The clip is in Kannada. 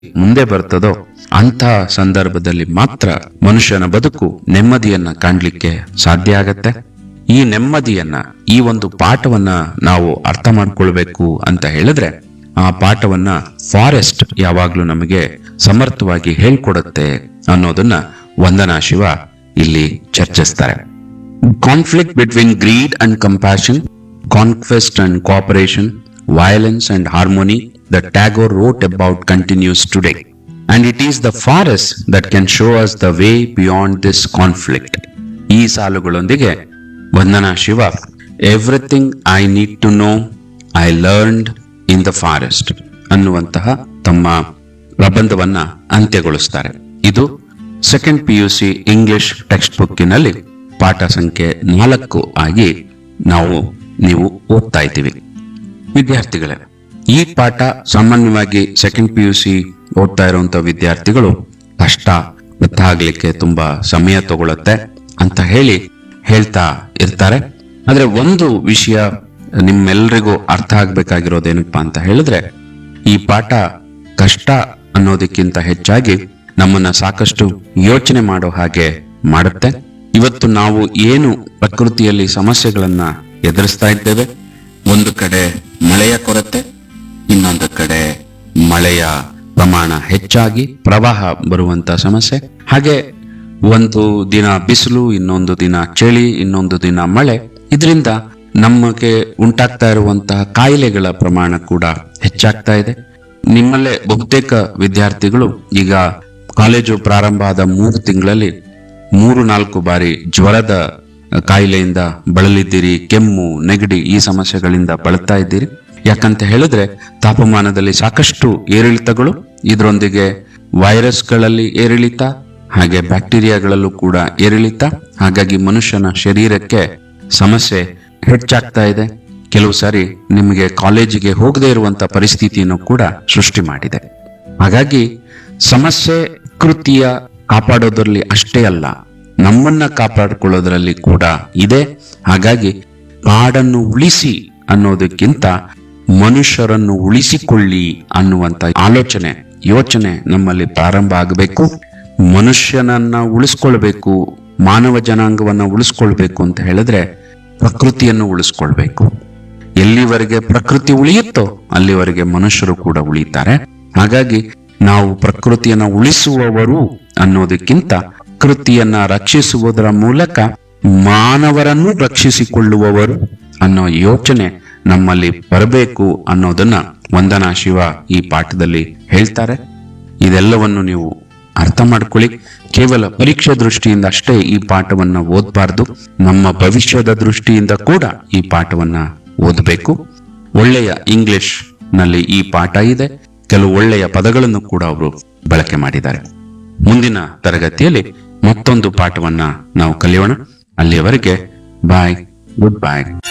ಮುಂದೆ ಬರ್ತದೋ ಅಂತಹ ಸಂದರ್ಭದಲ್ಲಿ ಮಾತ್ರ ಮನುಷ್ಯನ ಬದುಕು ನೆಮ್ಮದಿಯನ್ನ ಕಾಣ್ಲಿಕ್ಕೆ ಸಾಧ್ಯ ಆಗತ್ತೆ ಈ ನೆಮ್ಮದಿಯನ್ನ ಈ ಒಂದು ಪಾಠವನ್ನ ನಾವು ಅರ್ಥ ಮಾಡ್ಕೊಳ್ಬೇಕು ಅಂತ ಹೇಳಿದ್ರೆ ಆ ಪಾಠವನ್ನ ಫಾರೆಸ್ಟ್ ಯಾವಾಗ್ಲೂ ನಮಗೆ ಸಮರ್ಥವಾಗಿ ಹೇಳ್ಕೊಡುತ್ತೆ ಅನ್ನೋದನ್ನ ವಂದನಾ ಶಿವ ಇಲ್ಲಿ ಚರ್ಚಿಸ್ತಾರೆ conflict between greed and compassion conquest and cooperation violence and harmony that Tagore wrote about continues today. And it is the forest that can show us the way beyond this conflict. ಈ ಸಾಲುಗಳೊಂದಿಗೆ Vandana Shiva everything I need to know I learned in the forest ಅನ್ನುವಂತಹ ತಮ್ಮ ಪ್ರಬಂಧವನ್ನ ಅಂತ್ಯಗೊಳಿಸ್ತಾರೆ ಇದು second P U C English text ಬುಕ್ಕಿನಲ್ಲಿ ಪಾಠ ಸಂಖ್ಯೆ ನಾಲ್ಕು ಆಗಿ ನಾವು ನೀವು ಓದ್ತಾ ಇದ್ದೀವಿ ವಿದ್ಯಾರ್ಥಿಗಳೇ ಈ ಪಾಠ ಸಾಮಾನ್ಯವಾಗಿ ಸೆಕೆಂಡ್ ಪಿ ಯು ಸಿ ಓದ್ತಾ ಇರುವಂತ ವಿದ್ಯಾರ್ಥಿಗಳು ಕಷ್ಟ ಅರ್ಥ ಆಗ್ಲಿಕ್ಕೆ ತುಂಬಾ ಸಮಯ ತಗೊಳುತ್ತೆ ಅಂತ ಹೇಳಿ ಹೇಳ್ತಾ ಇರ್ತಾರೆ ಆದ್ರೆ ಒಂದು ವಿಷಯ ನಿಮ್ಮೆಲ್ರಿಗೂ ಅರ್ಥ ಆಗ್ಬೇಕಾಗಿರೋದೇನಪ್ಪಾ ಅಂತ ಹೇಳಿದ್ರೆ ಈ ಪಾಠ ಕಷ್ಟ ಅನ್ನೋದಕ್ಕಿಂತ ಹೆಚ್ಚಾಗಿ ನಮ್ಮನ್ನ ಸಾಕಷ್ಟು ಯೋಚನೆ ಮಾಡೋ ಹಾಗೆ ಮಾಡುತ್ತೆ ಇವತ್ತು ನಾವು ಏನು ಪ್ರಕೃತಿಯಲ್ಲಿ ಸಮಸ್ಯೆಗಳನ್ನ ಎದುರಿಸ್ತಾ ಇದ್ದೇವೆ ಒಂದು ಕಡೆ ಮಳೆಯ ಕೊರತೆ ಇನ್ನೊಂದು ಕಡೆ ಮಳೆಯ ಪ್ರಮಾಣ ಹೆಚ್ಚಾಗಿ ಪ್ರವಾಹ ಬರುವಂತ ಸಮಸ್ಯೆ ಹಾಗೆ ಒಂದು ದಿನ ಬಿಸಿಲು ಇನ್ನೊಂದು ದಿನ ಚಳಿ ಇನ್ನೊಂದು ದಿನ ಮಳೆ ಇದರಿಂದ ನಮಗೆ ಉಂಟಾಗ್ತಾ ಇರುವಂತಹ ಕಾಯಿಲೆಗಳ ಪ್ರಮಾಣ ಕೂಡ ಹೆಚ್ಚಾಗ್ತಾ ಇದೆ ನಿಮ್ಮಲ್ಲೇ ಬಹುತೇಕ ವಿದ್ಯಾರ್ಥಿಗಳು ಈಗ ಕಾಲೇಜು ಪ್ರಾರಂಭ ಆದ ಮೂರು ತಿಂಗಳಲ್ಲಿ ಮೂರು ನಾಲ್ಕು ಬಾರಿ ಜ್ವರದ ಕಾಯಿಲೆಯಿಂದ ಬಳಲಿದ್ದೀರಿ ಕೆಮ್ಮು ನೆಗಡಿ ಈ ಸಮಸ್ಯೆಗಳಿಂದ ಬಳಲ್ತಾ ಇದ್ದೀರಿ ಯಾಕಂತ ಹೇಳಿದ್ರೆ ತಾಪಮಾನದಲ್ಲಿ ಸಾಕಷ್ಟು ಏರಿಳಿತಗಳು ಇದರೊಂದಿಗೆ ವೈರಸ್ಗಳಲ್ಲಿ ಏರಿಳಿತ ಹಾಗೆ ಬ್ಯಾಕ್ಟೀರಿಯಾಗಳಲ್ಲೂ ಕೂಡ ಏರಿಳಿತ ಹಾಗಾಗಿ ಮನುಷ್ಯನ ಶರೀರಕ್ಕೆ ಸಮಸ್ಯೆ ಹೆಚ್ಚಾಗ್ತಾ ಇದೆ ಕೆಲವು ಸಾರಿ ನಿಮಗೆ ಕಾಲೇಜಿಗೆ ಹೋಗದೇ ಇರುವಂತ ಪರಿಸ್ಥಿತಿಯನ್ನು ಕೂಡ ಸೃಷ್ಟಿ ಮಾಡಿದೆ ಹಾಗಾಗಿ ಸಮಸ್ಯೆ ಕೃತಿಯ ಕಾಪಾಡೋದ್ರಲ್ಲಿ ಅಷ್ಟೇ ಅಲ್ಲ ನಮ್ಮನ್ನ ಕಾಪಾಡಿಕೊಳ್ಳೋದ್ರಲ್ಲಿ ಕೂಡ ಇದೆ ಹಾಗಾಗಿ ಕಾಡನ್ನು ಉಳಿಸಿ ಅನ್ನೋದಕ್ಕಿಂತ ಮನುಷ್ಯರನ್ನು ಉಳಿಸಿಕೊಳ್ಳಿ ಅನ್ನುವಂತ ಆಲೋಚನೆ ಯೋಚನೆ ನಮ್ಮಲ್ಲಿ ಪ್ರಾರಂಭ ಆಗಬೇಕು ಮನುಷ್ಯನನ್ನ ಉಳಿಸ್ಕೊಳ್ಬೇಕು ಮಾನವ ಜನಾಂಗವನ್ನ ಉಳಿಸ್ಕೊಳ್ಬೇಕು ಅಂತ ಹೇಳಿದ್ರೆ ಪ್ರಕೃತಿಯನ್ನು ಉಳಿಸ್ಕೊಳ್ಬೇಕು ಎಲ್ಲಿವರೆಗೆ ಪ್ರಕೃತಿ ಉಳಿಯುತ್ತೋ ಅಲ್ಲಿವರೆಗೆ ಮನುಷ್ಯರು ಕೂಡ ಉಳಿತಾರೆ ಹಾಗಾಗಿ ನಾವು ಪ್ರಕೃತಿಯನ್ನ ಉಳಿಸುವವರು ಅನ್ನೋದಕ್ಕಿಂತ ಪ್ರಕೃತಿಯನ್ನ ರಕ್ಷಿಸುವುದರ ಮೂಲಕ ಮಾನವರನ್ನು ರಕ್ಷಿಸಿಕೊಳ್ಳುವವರು ಅನ್ನೋ ಯೋಚನೆ ನಮ್ಮಲ್ಲಿ ಬರಬೇಕು ಅನ್ನೋದನ್ನ ವಂದನಾ ಶಿವ ಈ ಪಾಠದಲ್ಲಿ ಹೇಳ್ತಾರೆ ಇದೆಲ್ಲವನ್ನು ನೀವು ಅರ್ಥ ಮಾಡ್ಕೊಳ್ಳಿ ಕೇವಲ ಪರೀಕ್ಷೆ ದೃಷ್ಟಿಯಿಂದ ಅಷ್ಟೇ ಈ ಪಾಠವನ್ನ ಓದಬಾರ್ದು ನಮ್ಮ ಭವಿಷ್ಯದ ದೃಷ್ಟಿಯಿಂದ ಕೂಡ ಈ ಪಾಠವನ್ನ ಓದಬೇಕು ಒಳ್ಳೆಯ ಇಂಗ್ಲಿಷ್ ನಲ್ಲಿ ಈ ಪಾಠ ಇದೆ ಕೆಲವು ಒಳ್ಳೆಯ ಪದಗಳನ್ನು ಕೂಡ ಅವರು ಬಳಕೆ ಮಾಡಿದ್ದಾರೆ ಮುಂದಿನ ತರಗತಿಯಲ್ಲಿ ಮತ್ತೊಂದು ಪಾಠವನ್ನ ನಾವು ಕಲಿಯೋಣ ಅಲ್ಲಿಯವರೆಗೆ ಬಾಯ್ ಗುಡ್ ಬಾಯ್